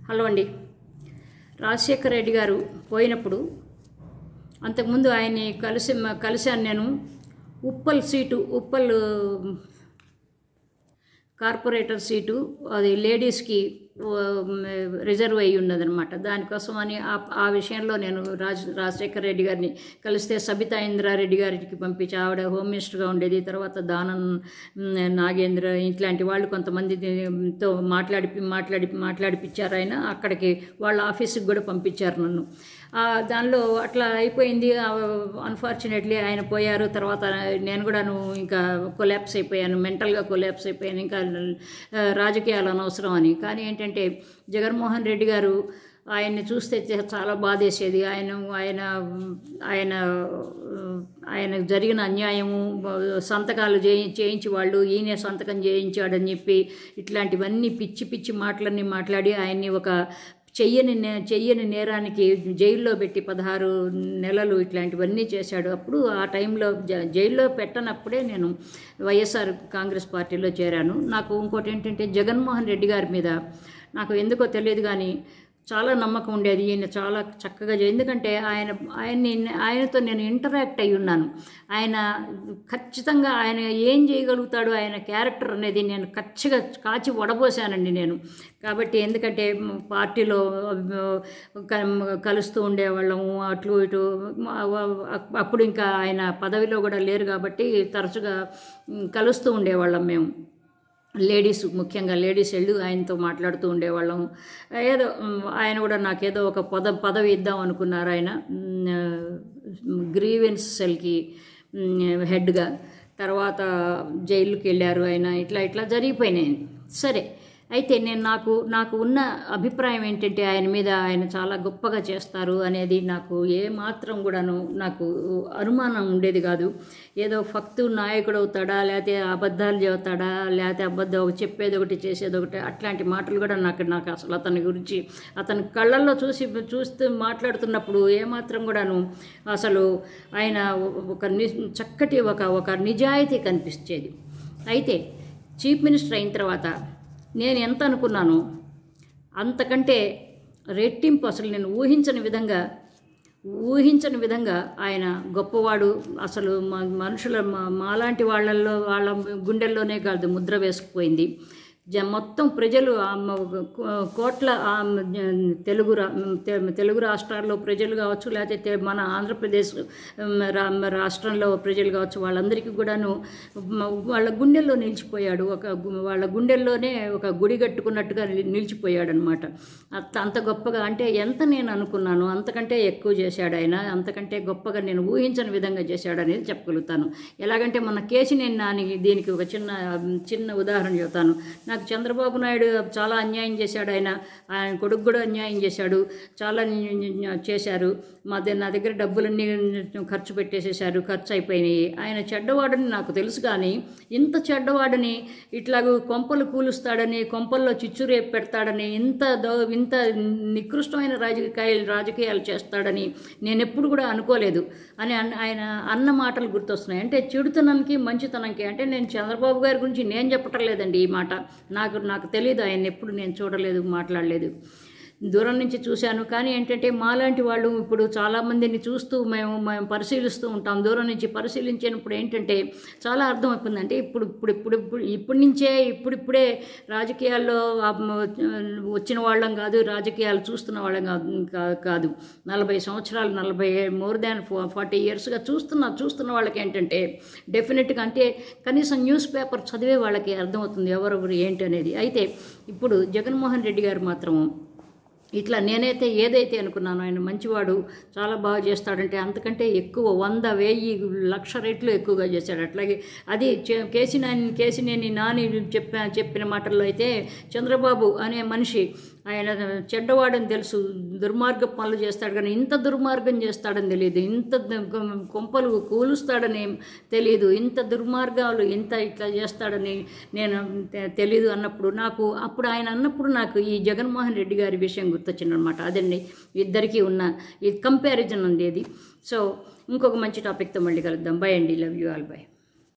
hello అండి రాజశేఖర రెడ్డి గారు పోయినప్పుడు అంతకుముందు ఆయన్ని కలిసి కలిశాను నేను Uppal seat Uppal corporator seat అది లేడీస్కి రిజర్వ్ అయ్యి ఉన్నదనమాట దానికోసం అని ఆ ఆ విషయంలో నేను రాజ్ రాజశేఖర రెడ్డి గారిని కలిస్తే సబితా ఇంద్రారెడ్డి గారికి పంపించి ఆవిడ హోమ్ మినిస్టర్గా ఉండేది తర్వాత దానం మ్, నాగేంద్ర ఇట్లాంటి వాళ్ళు కొంతమందితో మాట్లాడి మాట్లాడి మాట్లాడిపించారు ఆయన అక్కడికి వాళ్ళ ఆఫీస్కి కూడా పంపించారు నన్ను ఆ, దానిలో అట్లా అయిపోయింది అన్ఫార్చునేట్లీ ఆయన పోయారు తర్వాత నేను కూడాను ఇంకా కొలాప్స్ అయిపోయాను మెంటల్గా కొలాప్స్ అయిపోయాను ఇంకా ఆ, రాజకీయాలు అనవసరం అని కానీ ఏంటంటే జగన్మోహన్ రెడ్డి గారు ఆయన్ని చూస్తే చ- చాలా బాధేసేది ఆయన ఆయన ఆయన ఆయన జరిగిన అన్యాయము సంతకాలు చేయి చేయించి వాళ్ళు ఈయన సంతకం చేయించాడని చెప్పి ఇట్లాంటివన్నీ పిచ్చి పిచ్చి మాటలన్నీ మాట్లాడి ఆయన్ని ఒక చెయ్యని నే చెయ్యని నేరానికి జైల్లో పెట్టి పదహారు నెలలు ఇట్లాంటివన్నీ చేశాడు అప్పుడు ఆ టైంలో జ- జైల్లో పెట్టనప్పుడే నేను వైఎస్ఆర్ కాంగ్రెస్ పార్టీలో చేరాను నాకు ఇంకోటి ఏంటంటే జగన్మోహన్ రెడ్డి గారి మీద నాకు ఎందుకో తెలియదు కానీ చాలా నమ్మకం ఉండేది ఈయన చాలా చక్కగా చే- ఎందుకంటే ఆయన ఆయన్ని ఆయనతో నేను ఇంటరాక్ట్ అయి ఉన్నాను ఆయన ఖచ్చితంగా ఆయన ఏం చేయగలుగుతాడు ఆయన క్యారెక్టర్ అనేది నేను ఖచ్చితంగా కాచి వడబోసానండి నేను కాబట్టి ఎందుకంటే మ్, పార్టీలో క- కలుస్తూ ఉండేవాళ్ళము అట్లు ఇటు అప్పుడు ఇంకా ఆయన పదవిలో కూడా లేరు కాబట్టి తరచుగా మ్, కలుస్తూ ఉండేవాళ్ళం మేము లేడీస్ ముఖ్యంగా లేడీస్ వెళ్ళి ఆయనతో మాట్లాడుతూ ఉండేవాళ్ళం ఏదో మ్, ఆయన కూడా నాకేదో ఒక పద పదవి ఇద్దాం అనుకున్నారు ఆయన గ్రీవెన్స్ సెల్కి హెడ్గా తర్వాత జైలుకి వెళ్ళారు ఆయన ఇట్లా ఇట్లా జరిగిపోయినాయి సరే అయితే నేను నాకు నాకు ఉన్న అభిప్రాయం ఏంటంటే ఆయన మీద ఆయన చాలా గొప్పగా చేస్తారు అనేది నాకు ఏ మాత్రం కూడాను నాకు అనుమానం ఉండేది కాదు ఏదో ఫక్తు నాయకుడు అవుతాడా లేకపోతే అబద్ధాలు చెబుతాడా లేకపోతే అబద్ధం చెప్పేది ఒకటి చేసేది ఒకటి అట్లాంటి మాటలు కూడా నాకు నాకు అసలు అతని గురించి అతని కళ్ళల్లో చూసి చూస్తూ మాట్లాడుతున్నప్పుడు ఏమాత్రం కూడాను అసలు ఆయన ఒక ని చక్కటి ఒక ఒక నిజాయితీ కనిపించేది అయితే చీఫ్ మినిస్టర్ అయిన తర్వాత నేను ఎంత అనుకున్నానో అంతకంటే రెట్టింపు అసలు నేను ఊహించని విధంగా ఊహించని విధంగా ఆయన గొప్పవాడు అసలు మ- మనుషుల మా- మాలాంటి వాళ్ళల్లో వాళ్ళ గుండెల్లోనే కాదు ముద్ర వేసుకుపోయింది జ మొత్తం ప్రజలు ఆ మ- కో- కోట్ల ఆ మ- తెలుగు రా తె- తెలుగు రాష్ట్రాల్లో ప్రజలు కావచ్చు లేకపోతే తె- మన ఆంధ్రప్రదేశ్ మ్, రా రాష్ట్రంలో ప్రజలు కావచ్చు వాళ్ళందరికీ కూడాను మ- వాళ్ళ గుండెల్లో నిలిచిపోయాడు ఒక గు- వాళ్ళ గుండెల్లోనే ఒక గుడి కట్టుకున్నట్టుగా నిలి- నిలిచిపోయాడు అనమాట అంత అంత గొప్పగా అంటే ఎంత నేను అనుకున్నాను అంతకంటే ఎక్కువ చేశాడు ఆయన అంతకంటే గొప్పగా నేను ఊహించని విధంగా చేశాడు అనేది చెప్పగలుగుతాను ఎలాగంటే మన కేసినేని నాని దీనికి ఒక చిన్న చిన్న ఉదాహరణ చెబుతాను నాకు చంద్రబాబు నాయుడు చాలా అన్యాయం చేశాడు ఆయన ఆయన కొడుకు కూడా అన్యాయం చేశాడు చాలా ని- ని- చేశారు మా దగ్గర నా దగ్గర డబ్బులన్నీ ఖర్చు పెట్టేసేశారు ఖర్చు అయిపోయినాయి ఆయన చెడ్డవాడని నాకు తెలుసు కానీ ఇంత చెడ్డవాడని ఇట్లాగూ కొంపలు కూలుస్తాడని కొంపల్లో చిచ్చు రేపు పెడతాడని ఇంత దో ఇంత నికృష్టమైన రాజకీయాలు రాజకీయాలు చేస్తాడని నేను ఎప్పుడు కూడా అనుకోలేదు అని అన్న- ఆయన అన్న మాటలు గుర్తొస్తున్నాయి అంటే చెడుతనానికి మంచితనంకి అంటే నేను చంద్రబాబు గారి గురించి నేను చెప్పటం లేదండి ఈ మాట నాకు నాకు తెలియదు ఆయన ఎప్పుడు నేను చూడలేదు మాట్లాడలేదు దూరం నుంచి చూశాను కానీ ఏంటంటే మాలాంటి వాళ్ళు ఇప్పుడు చాలామందిని చూస్తూ మేము మేము పరిశీలిస్తూ ఉంటాం దూరం నుంచి పరిశీలించినప్పుడు ఏంటంటే చాలా అర్థమైపోయింది అంటే ఇప్పుడు ఇప్పుడు ఇప్పుడు ఇప్పుడు ఇప్పటి నుంచే ఇప్పుడిప్పుడే రాజకీయాల్లో ఆ, మ, వచ్చిన వాళ్ళం కాదు రాజకీయాలు చూస్తున్న వాళ్ళం కాదు కా- కాదు నలభై సంవత్సరాలు నలభై మోర్ దాన్ ఫార్టీ ఇయర్స్గా చూస్తున్న చూస్తున్న వాళ్ళకి ఏంటంటే డెఫినెట్గా అంటే కనీసం న్యూస్ పేపర్ చదివే వాళ్ళకి అర్థమవుతుంది ఎవరెవరు ఏంటి అనేది అయితే ఇప్పుడు జగన్మోహన్ రెడ్డి గారు మాత్రం ఇట్లా నేనైతే ఏదైతే అనుకున్నానో ఆయన మంచివాడు చాలా బాగా చేస్తాడంటే అంతకంటే ఎక్కువ వంద వెయ్యి లక్ష రెట్లు ఎక్కువగా చేశాడు అట్లాగే అది చే- కేసినేని కేసినేని నాని చెప్పిన చెప్పిన మాటల్లో అయితే చంద్రబాబు అనే మనిషి ఆయన చెడ్డవాడని తెలుసు దుర్మార్గ పనులు చేస్తాడు కానీ ఇంత దుర్మార్గం చేస్తాడని తెలియదు ఇంత ద- కొంపలు కూలుస్తాడని తెలియదు ఇంత దుర్మార్గాలు ఇంత ఇట్లా చేస్తాడని నేను తె- తెలీదు అన్నప్పుడు నాకు అప్పుడు ఆయన అన్నప్పుడు నాకు ఈ జగన్మోహన్ రెడ్డి గారి విషయం గుర్తొచ్చింది అనమాట అదండి ఇద్దరికీ ఉన్న ఈ కంపారిజన్ ఉంది ఇది సో ఇంకొక మంచి టాపిక్తో మళ్ళీ కలుద్దాం బై అండి లవ్ యూ ఆల్ బై